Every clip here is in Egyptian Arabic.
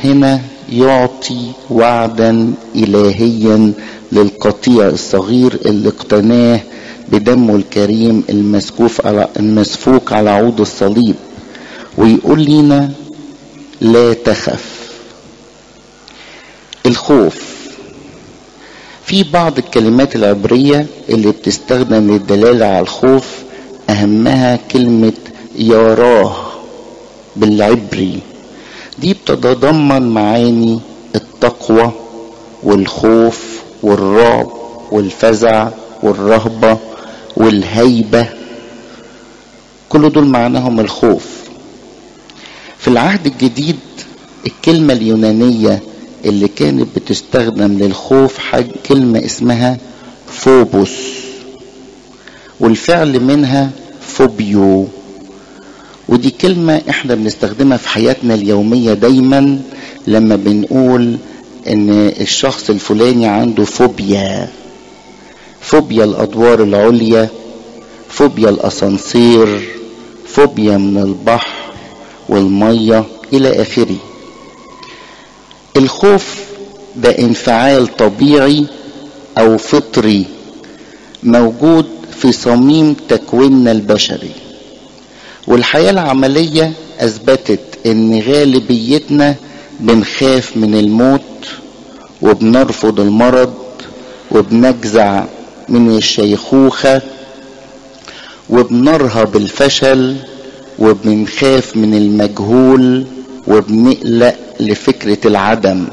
هنا يعطي وعدا إلهيا للقطيع الصغير اللي اقتناه بدمه الكريم المسكوف على المسفوك على عود الصليب ويقول لنا لا تخف الخوف في بعض الكلمات العبرية اللي بتستخدم للدلالة على الخوف أهمها كلمة يراه بالعبري دي بتتضمن معاني التقوى والخوف والرعب والفزع والرهبة والهيبة كل دول معناهم الخوف في العهد الجديد الكلمة اليونانية اللي كانت بتستخدم للخوف حاجة كلمة اسمها فوبوس والفعل منها فوبيو ودي كلمة احنا بنستخدمها في حياتنا اليومية دايما لما بنقول ان الشخص الفلاني عنده فوبيا فوبيا الادوار العليا فوبيا الاسانسير فوبيا من البحر والمية الى اخره الخوف ده انفعال طبيعي او فطري موجود في صميم تكويننا البشري والحياة العملية اثبتت ان غالبيتنا بنخاف من الموت وبنرفض المرض وبنجزع من الشيخوخة وبنرهب الفشل وبنخاف من المجهول وبنقلق لفكرة العدم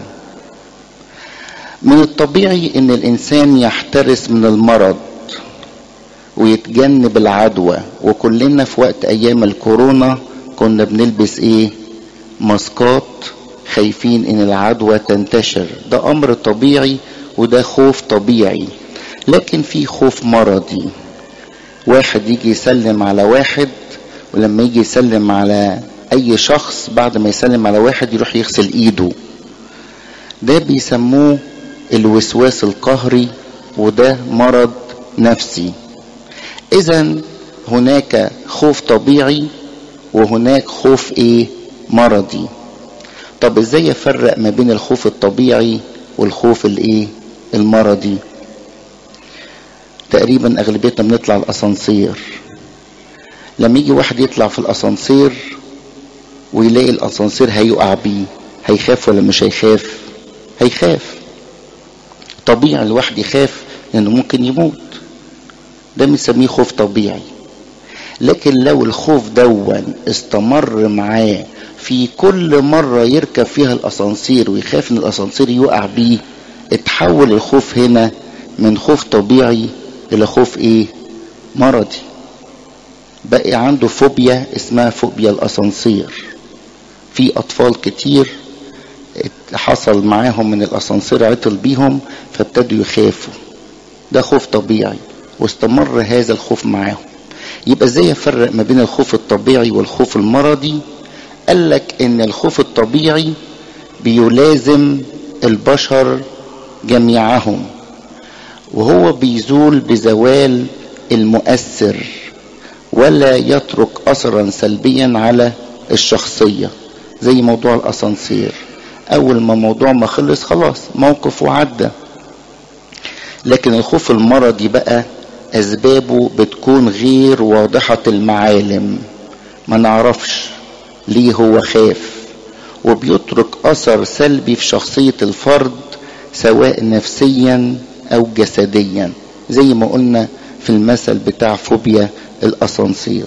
من الطبيعي ان الانسان يحترس من المرض ويتجنب العدوى وكلنا في وقت ايام الكورونا كنا بنلبس ايه ماسكات خايفين ان العدوى تنتشر ده امر طبيعي وده خوف طبيعي لكن في خوف مرضي واحد يجي يسلم على واحد ولما يجي يسلم على اي شخص بعد ما يسلم على واحد يروح يغسل ايده ده بيسموه الوسواس القهري وده مرض نفسي اذا هناك خوف طبيعي وهناك خوف ايه مرضي طب ازاي افرق ما بين الخوف الطبيعي والخوف الايه المرضي تقريبا اغلبيتنا بنطلع الاسانسير لما يجي واحد يطلع في الاسانسير ويلاقي الاسانسير هيقع بيه هيخاف ولا مش هيخاف هيخاف طبيعي الواحد يخاف لانه ممكن يموت ده بنسميه خوف طبيعي لكن لو الخوف دون استمر معاه في كل مرة يركب فيها الأسانسير ويخاف إن الأسانسير يقع بيه اتحول الخوف هنا من خوف طبيعي إلى خوف إيه؟ مرضي بقي عنده فوبيا اسمها فوبيا الأسانسير في أطفال كتير حصل معاهم من الأسانسير عطل بيهم فابتدوا يخافوا ده خوف طبيعي واستمر هذا الخوف معاهم يبقى ازاي افرق ما بين الخوف الطبيعي والخوف المرضي قال لك ان الخوف الطبيعي بيلازم البشر جميعهم وهو بيزول بزوال المؤثر ولا يترك اثرا سلبيا على الشخصيه زي موضوع الاسانسير اول ما موضوع ما خلص خلاص موقف وعدى لكن الخوف المرضي بقى اسبابه بتكون غير واضحة المعالم ما نعرفش ليه هو خاف وبيترك اثر سلبي في شخصية الفرد سواء نفسيا او جسديا زي ما قلنا في المثل بتاع فوبيا الاسانسير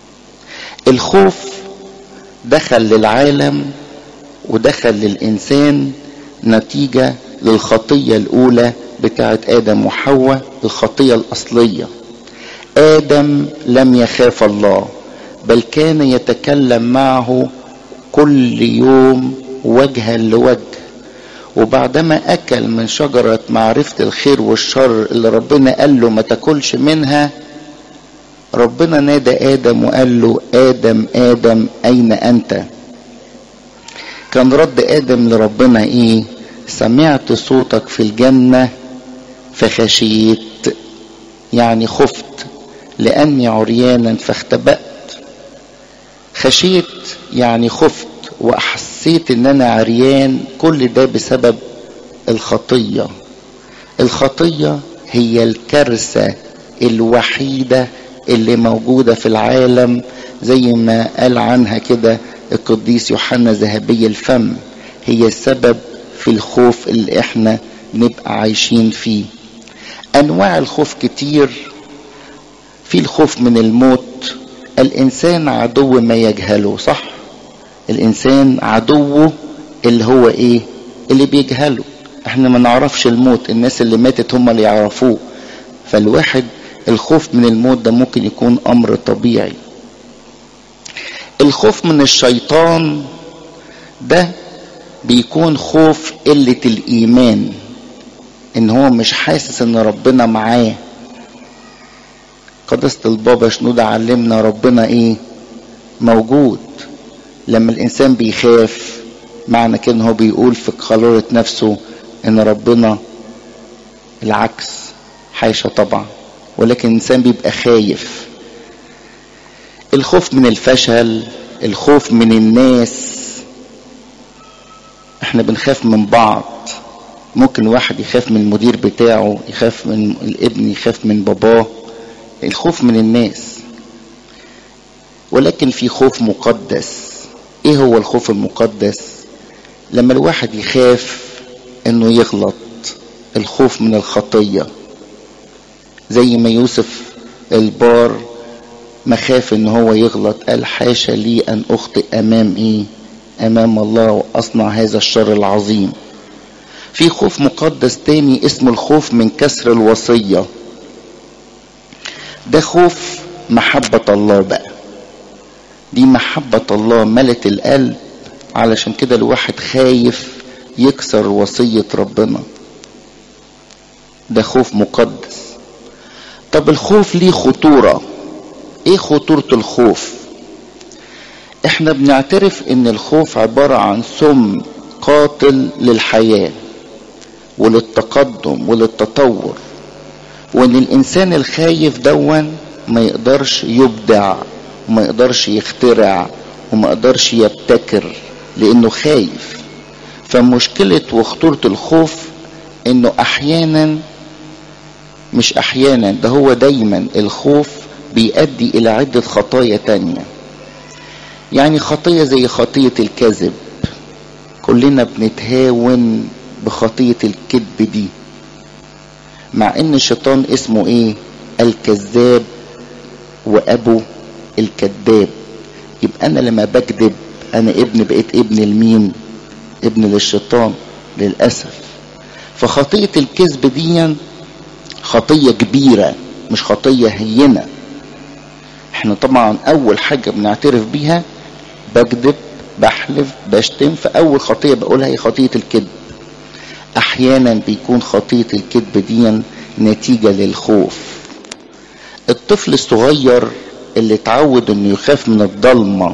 الخوف دخل للعالم ودخل للانسان نتيجة للخطية الاولى بتاعت ادم وحواء الخطيه الاصليه ادم لم يخاف الله بل كان يتكلم معه كل يوم وجها لوجه وبعدما اكل من شجره معرفه الخير والشر اللي ربنا قال له ما تاكلش منها ربنا نادى ادم وقال له ادم ادم اين انت كان رد ادم لربنا ايه سمعت صوتك في الجنه فخشيت يعني خفت لاني عريانا فاختبأت خشيت يعني خفت واحسست حسيت ان انا عريان كل ده بسبب الخطيه الخطيه هي الكارثه الوحيده اللي موجوده في العالم زي ما قال عنها كده القديس يوحنا ذهبي الفم هي السبب في الخوف اللي احنا نبقى عايشين فيه انواع الخوف كتير في الخوف من الموت الانسان عدو ما يجهله صح الانسان عدوه اللي هو ايه اللي بيجهله احنا ما نعرفش الموت الناس اللي ماتت هم اللي يعرفوه فالواحد الخوف من الموت ده ممكن يكون امر طبيعي الخوف من الشيطان ده بيكون خوف قلة الإيمان إن هو مش حاسس إن ربنا معاه قداسة البابا شنودة علمنا ربنا إيه موجود لما الإنسان بيخاف معنى كده هو بيقول في قرارة نفسه إن ربنا العكس حاشا طبعا ولكن الإنسان بيبقى خايف الخوف من الفشل الخوف من الناس احنا بنخاف من بعض ممكن واحد يخاف من المدير بتاعه يخاف من الابن يخاف من باباه الخوف من الناس ولكن في خوف مقدس ايه هو الخوف المقدس لما الواحد يخاف انه يغلط الخوف من الخطيه زي ما يوسف البار مخاف ان هو يغلط قال حاشا لي ان اخطئ امام ايه امام الله واصنع هذا الشر العظيم في خوف مقدس تاني اسمه الخوف من كسر الوصية ده خوف محبة الله بقى دي محبة الله ملت القلب علشان كده الواحد خايف يكسر وصية ربنا ده خوف مقدس طب الخوف ليه خطورة ايه خطورة الخوف احنا بنعترف ان الخوف عبارة عن سم قاتل للحياة وللتقدم وللتطور وان الانسان الخايف دون ما يقدرش يبدع وما يقدرش يخترع وما يقدرش يبتكر لانه خايف فمشكلة وخطورة الخوف انه احيانا مش احيانا ده هو دايما الخوف بيؤدي الى عدة خطايا تانية يعني خطية زي خطية الكذب كلنا بنتهاون بخطية الكذب دي مع ان الشيطان اسمه ايه الكذاب وابو الكذاب يبقى انا لما بكذب انا ابن بقيت ابن لمين ابن للشيطان للاسف فخطية الكذب دي خطية كبيرة مش خطية هينة احنا طبعا اول حاجة بنعترف بيها بكذب بحلف بشتم فاول خطية بقولها هي خطية الكذب احيانا بيكون خطية الكذب دي نتيجة للخوف الطفل الصغير اللي اتعود انه يخاف من الضلمة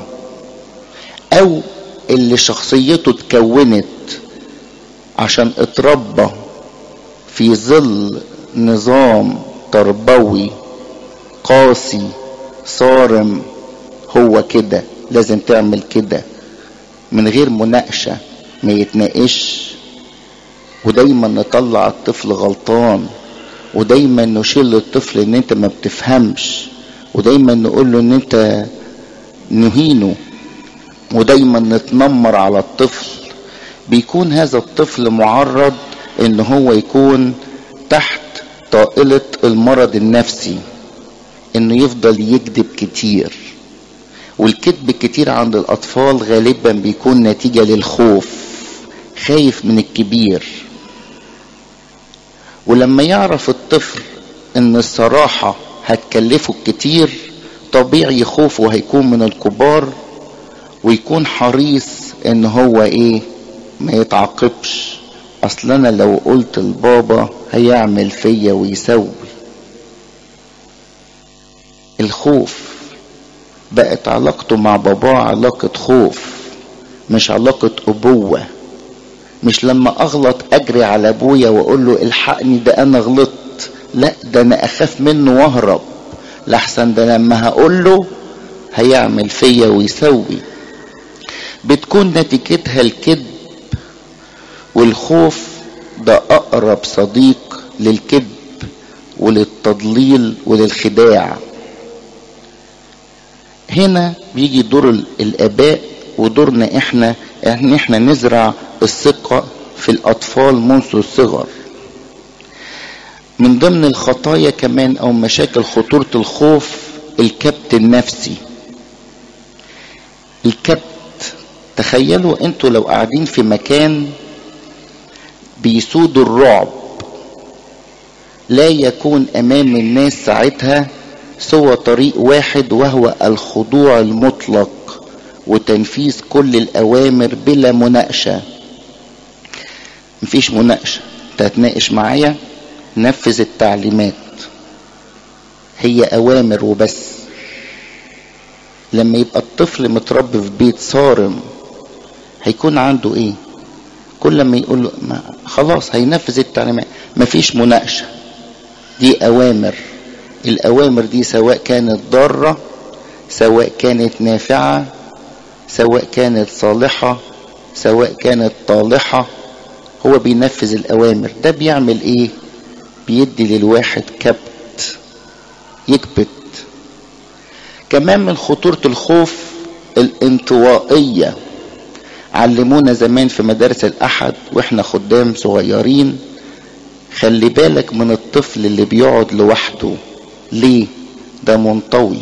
او اللي شخصيته اتكونت عشان اتربى في ظل نظام تربوي قاسي صارم هو كده لازم تعمل كده من غير مناقشة ما يتناقش ودايما نطلع الطفل غلطان ودايما نشير للطفل ان انت ما بتفهمش ودايما نقول له ان انت نهينه ودايما نتنمر على الطفل بيكون هذا الطفل معرض ان هو يكون تحت طائلة المرض النفسي انه يفضل يكذب كتير والكذب الكتير عند الاطفال غالبا بيكون نتيجة للخوف خايف من الكبير ولما يعرف الطفل ان الصراحة هتكلفه كتير طبيعي خوفه هيكون من الكبار ويكون حريص ان هو ايه ما يتعاقبش اصل انا لو قلت لبابا هيعمل فيا ويسوي الخوف بقت علاقته مع باباه علاقة خوف مش علاقة أبوة مش لما أغلط أجري على أبويا وأقول له الحقني ده أنا غلطت لا ده أنا أخاف منه وأهرب لحسن ده لما هقول له هيعمل فيا ويسوي بتكون تكون نتيجتها الكذب والخوف ده اقرب صديق للكذب وللتضليل وللخداع هنا بيجي دور الاباء ودورنا احنا ان احنا نزرع الثقة في الاطفال منذ الصغر من ضمن الخطايا كمان او مشاكل خطورة الخوف الكبت النفسي الكبت تخيلوا انتوا لو قاعدين في مكان بيسود الرعب لا يكون امام الناس ساعتها سوى طريق واحد وهو الخضوع المطلق وتنفيذ كل الاوامر بلا مناقشه مفيش مناقشه تتناقش معايا نفذ التعليمات هي اوامر وبس لما يبقى الطفل متربي في بيت صارم هيكون عنده ايه كل ما يقول له ما خلاص هينفذ التعليمات مفيش مناقشه دي اوامر الاوامر دي سواء كانت ضاره سواء كانت نافعه سواء كانت صالحه سواء كانت طالحه هو بينفذ الاوامر ده بيعمل ايه بيدي للواحد كبت يكبت كمان من خطورة الخوف الانطوائية علمونا زمان في مدارس الأحد وإحنا خدام صغيرين خلي بالك من الطفل اللي بيقعد لوحده ليه ده منطوي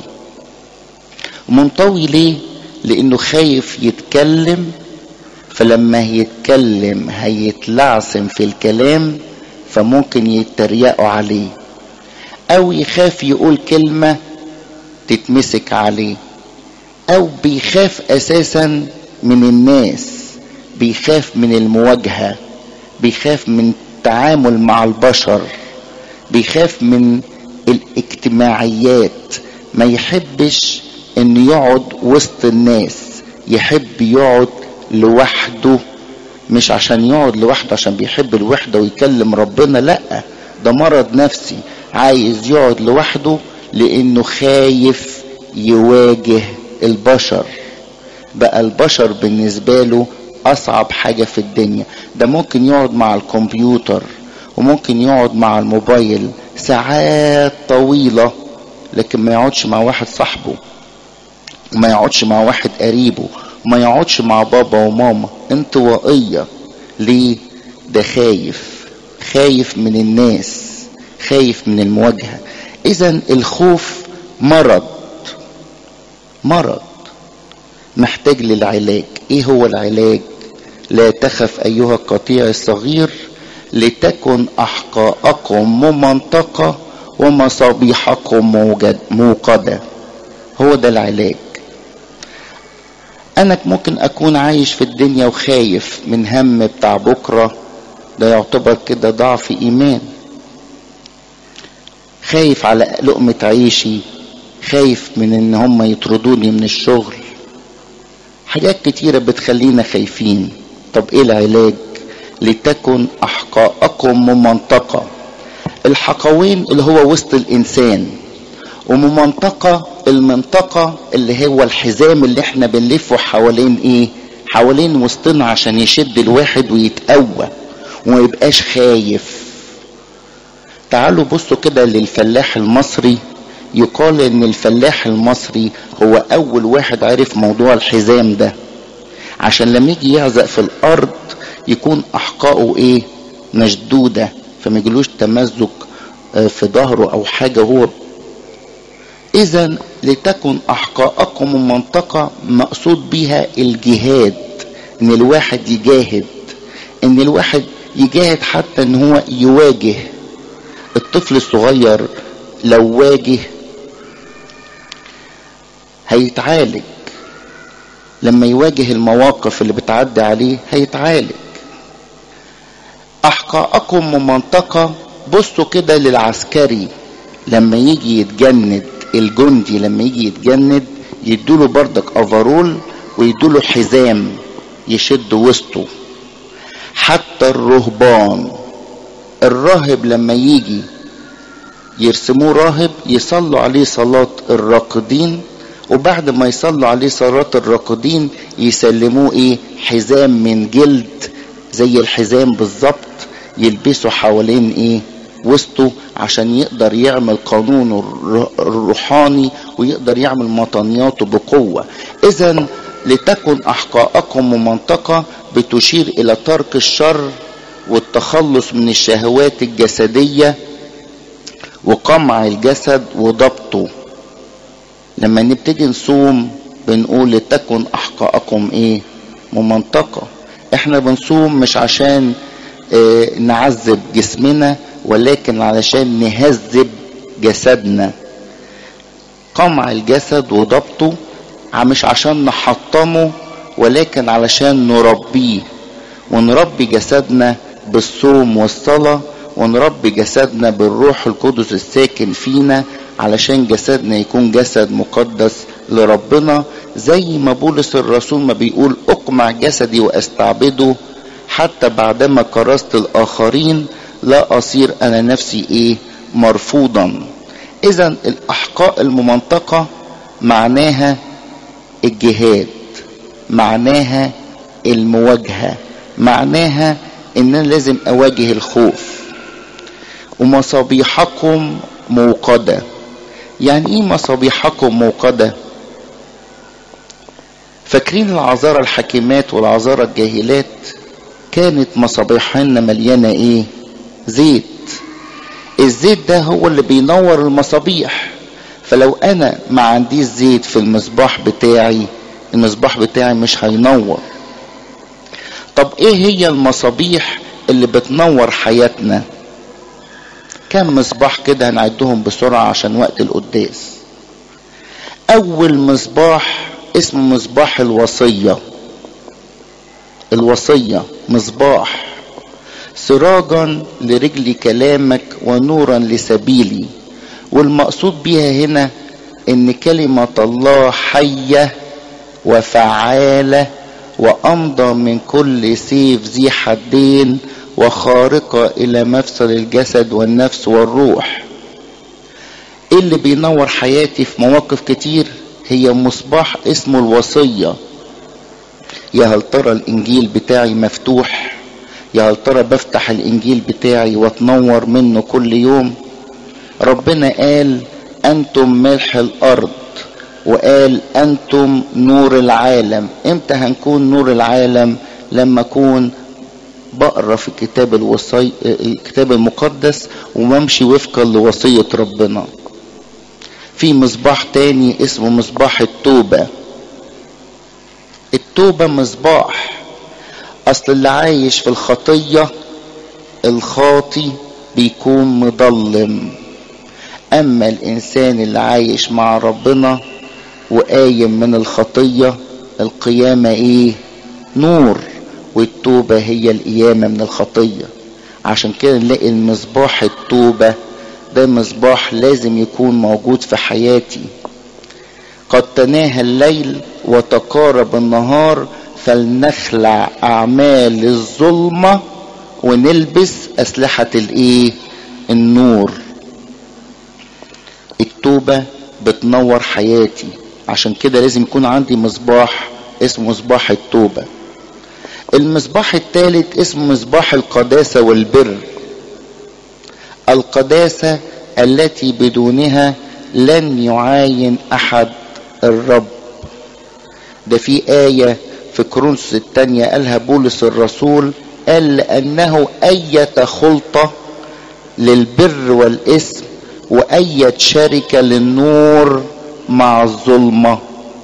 منطوي ليه لأنه خايف يتكلم فلما يتكلم هيتلعثم في الكلام فممكن يتريقوا عليه أو يخاف يقول كلمة تتمسك عليه او بيخاف اساسا من الناس بيخاف من المواجهه بيخاف من التعامل مع البشر بيخاف من الاجتماعيات ما يحبش ان يقعد وسط الناس يحب يقعد لوحده مش عشان يقعد لوحده عشان بيحب الوحده ويكلم ربنا لا ده مرض نفسي عايز يقعد لوحده لانه خايف يواجه البشر بقى البشر بالنسبة له اصعب حاجة في الدنيا ده ممكن يقعد مع الكمبيوتر وممكن يقعد مع الموبايل ساعات طويلة لكن ما يقعدش مع واحد صاحبه وما يقعدش مع واحد قريبه وما يقعدش مع بابا وماما انطوائية ليه ده خايف خايف من الناس خايف من المواجهه اذا الخوف مرض مرض محتاج للعلاج ايه هو العلاج لا تخف ايها القطيع الصغير لتكن احقاءكم ممنطقة ومصابيحكم موجد موقدة هو ده العلاج انا ممكن اكون عايش في الدنيا وخايف من هم بتاع بكرة ده يعتبر كده ضعف ايمان خايف على لقمة عيشي خايف من ان هم يطردوني من الشغل حاجات كتيرة بتخلينا خايفين طب ايه العلاج لتكن احقاءكم ممنطقة الحقوين اللي هو وسط الانسان وممنطقة المنطقة اللي هو الحزام اللي احنا بنلفه حوالين ايه حوالين وسطنا عشان يشد الواحد ويتقوى وما يبقاش خايف تعالوا بصوا كده للفلاح المصري يقال ان الفلاح المصري هو اول واحد عرف موضوع الحزام ده عشان لما يجي يعزق في الارض يكون احقائه ايه مشدودة فما يجيلوش تمزق في ظهره او حاجة هو اذا لتكن احقاءكم منطقة مقصود بها الجهاد ان الواحد يجاهد ان الواحد يجاهد حتى ان هو يواجه الطفل الصغير لو واجه هيتعالج لما يواجه المواقف اللي بتعدي عليه هيتعالج احقاءكم من منطقة بصوا كده للعسكري لما يجي يتجند الجندي لما يجي يتجند يدوله بردك افرول ويدوله حزام يشد وسطه حتى الرهبان الراهب لما يجي يرسموه راهب يصلوا عليه صلاة الراقدين وبعد ما يصلوا عليه صلاة الراقدين يسلموه ايه حزام من جلد زي الحزام بالظبط يلبسه حوالين ايه وسطه عشان يقدر يعمل قانونه الروحاني ويقدر يعمل مطنياته بقوة اذا لتكن احقاءكم ممنطقة بتشير الى ترك الشر والتخلص من الشهوات الجسدية وقمع الجسد وضبطه لما نبتدي نصوم بنقول لتكن احقاءكم ايه ممنطقة احنا بنصوم مش عشان اه نعذب جسمنا ولكن علشان نهذب جسدنا قمع الجسد وضبطه مش عشان نحطمه ولكن علشان نربيه ونربي جسدنا بالصوم والصلاة ونربي جسدنا بالروح القدس الساكن فينا علشان جسدنا يكون جسد مقدس لربنا زي ما بولس الرسول ما بيقول اقمع جسدي واستعبده حتى بعدما كرست الاخرين لا اصير انا نفسي ايه مرفوضا اذا الاحقاء الممنطقة معناها الجهاد معناها المواجهة معناها ان انا لازم اواجه الخوف ومصابيحكم موقدة يعني ايه مصابيحكم موقدة فاكرين العذارى الحكيمات والعذارى الجاهلات كانت مصابيحهن مليانة ايه زيت الزيت ده هو اللي بينور المصابيح فلو انا ما عنديش زيت في المصباح بتاعي المصباح بتاعي مش هينور طب ايه هي المصابيح اللي بتنور حياتنا كم مصباح كده هنعدهم بسرعة عشان وقت القداس اول مصباح اسمه مصباح الوصية الوصية مصباح سراجا لرجل كلامك ونورا لسبيلي والمقصود بيها هنا ان كلمة الله حية وفعالة وامضى من كل سيف ذي حدين وخارقة الى مفصل الجسد والنفس والروح ايه اللي بينور حياتي في مواقف كتير هي مصباح اسمه الوصية يا هل ترى الانجيل بتاعي مفتوح يا هل ترى بفتح الانجيل بتاعي واتنور منه كل يوم ربنا قال انتم ملح الارض وقال انتم نور العالم امتى هنكون نور العالم لما اكون بقرا في الكتاب الوصي الكتاب المقدس وممشي وفقا لوصيه ربنا في مصباح تاني اسمه مصباح التوبه التوبه مصباح اصل اللي عايش في الخطيه الخاطي بيكون مضلم اما الانسان اللي عايش مع ربنا وقايم من الخطيه القيامه ايه نور والتوبه هي القيامه من الخطيه عشان كده نلاقي المصباح التوبه ده مصباح لازم يكون موجود في حياتي قد تناهى الليل وتقارب النهار فلنخلع اعمال الظلمه ونلبس اسلحه الايه النور التوبه بتنور حياتي عشان كده لازم يكون عندي مصباح اسمه مصباح التوبه المصباح الثالث اسمه مصباح القداسه والبر القداسه التي بدونها لن يعاين احد الرب ده في ايه في كرونس الثانيه قالها بولس الرسول قال لانه اية خلطه للبر والاسم وأية شركة للنور مع الظلمة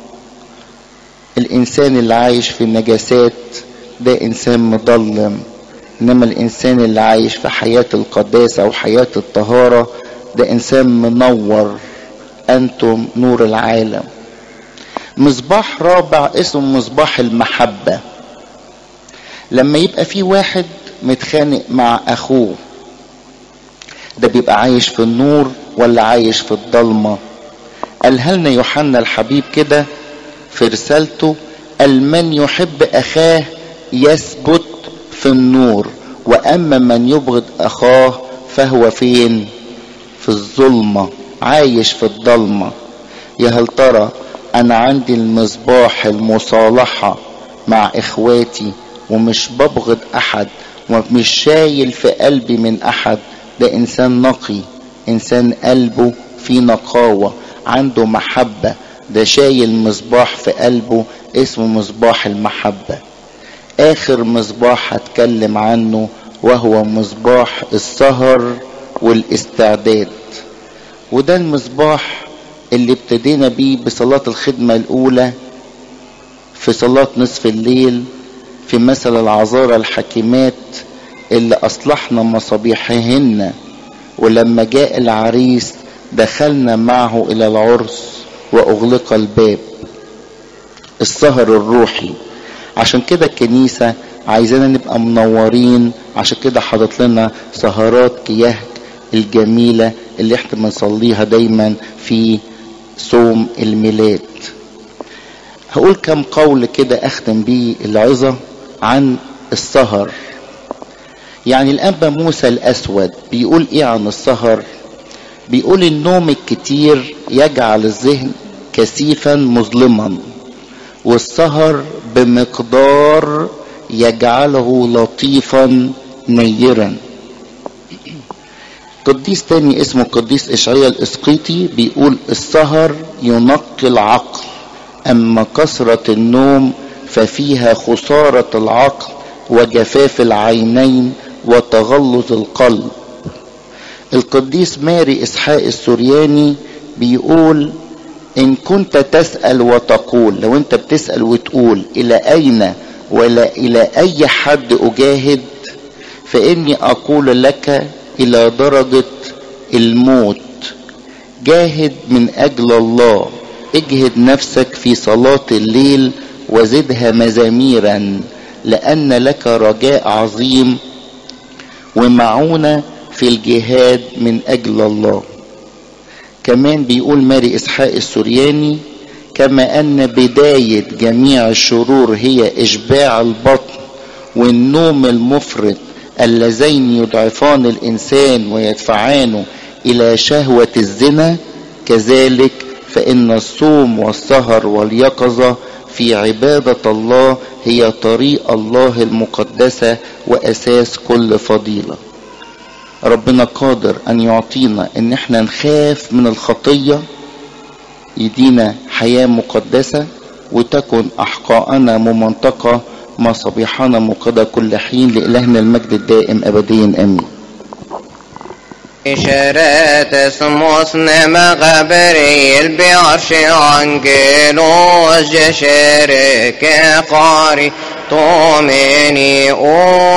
الإنسان اللي عايش في النجاسات ده إنسان مضلم إنما الإنسان اللي عايش في حياة القداسة أو حياة الطهارة ده إنسان منور أنتم نور العالم مصباح رابع اسمه مصباح المحبة لما يبقى في واحد متخانق مع أخوه ده بيبقى عايش في النور ولا عايش في الضلمة قالها لنا يوحنا الحبيب كده في رسالته قال من يحب أخاه يثبت في النور وأما من يبغض أخاه فهو فين في الظلمة عايش في الضلمة يا هل ترى انا عندي المصباح المصالحة مع اخواتي ومش ببغض احد ومش شايل في قلبي من احد ده انسان نقي انسان قلبه في نقاوة عنده محبة ده شايل مصباح في قلبه اسمه مصباح المحبة اخر مصباح هتكلم عنه وهو مصباح السهر والاستعداد وده المصباح اللي ابتدينا بيه بصلاة الخدمة الأولى في صلاة نصف الليل في مثل العذارى الحكيمات اللي أصلحنا مصابيحهن ولما جاء العريس دخلنا معه إلى العرس وأغلق الباب السهر الروحي عشان كده الكنيسة عايزانا نبقى منورين عشان كده حاطط لنا سهرات كيهك الجميلة اللي احنا بنصليها دايما في صوم الميلاد هقول كم قول كده اختم بيه العظة عن السهر يعني الأنبا موسى الأسود بيقول إيه عن السهر بيقول النوم الكتير يجعل الذهن كثيفا مظلما والسهر بمقدار يجعله لطيفا نيرا قديس تاني اسمه قديس إشعياء الإسقيطي بيقول السهر ينقي العقل أما كثرة النوم ففيها خسارة العقل وجفاف العينين وتغلظ القلب القديس ماري إسحاق السورياني بيقول إن كنت تسأل وتقول لو أنت بتسأل وتقول إلى أين ولا إلى أي حد أجاهد فإني أقول لك إلى درجة الموت جاهد من أجل الله اجهد نفسك في صلاة الليل وزدها مزاميرا لأن لك رجاء عظيم ومعونة في الجهاد من أجل الله كمان بيقول ماري إسحاق السورياني كما أن بداية جميع الشرور هي إشباع البطن والنوم المفرط اللذين يضعفان الإنسان ويدفعانه إلى شهوة الزنا كذلك فإن الصوم والسهر واليقظة في عبادة الله هي طريق الله المقدسة وأساس كل فضيلة ربنا قادر أن يعطينا أن احنا نخاف من الخطية يدينا حياة مقدسة وتكن أحقاءنا ممنطقة مصابيحنا موقدة كل حين لإلهنا المجد الدائم أبديا آمين شرات اسموسنا مغبري البيعرش عنقلوز جشرك قاري تومني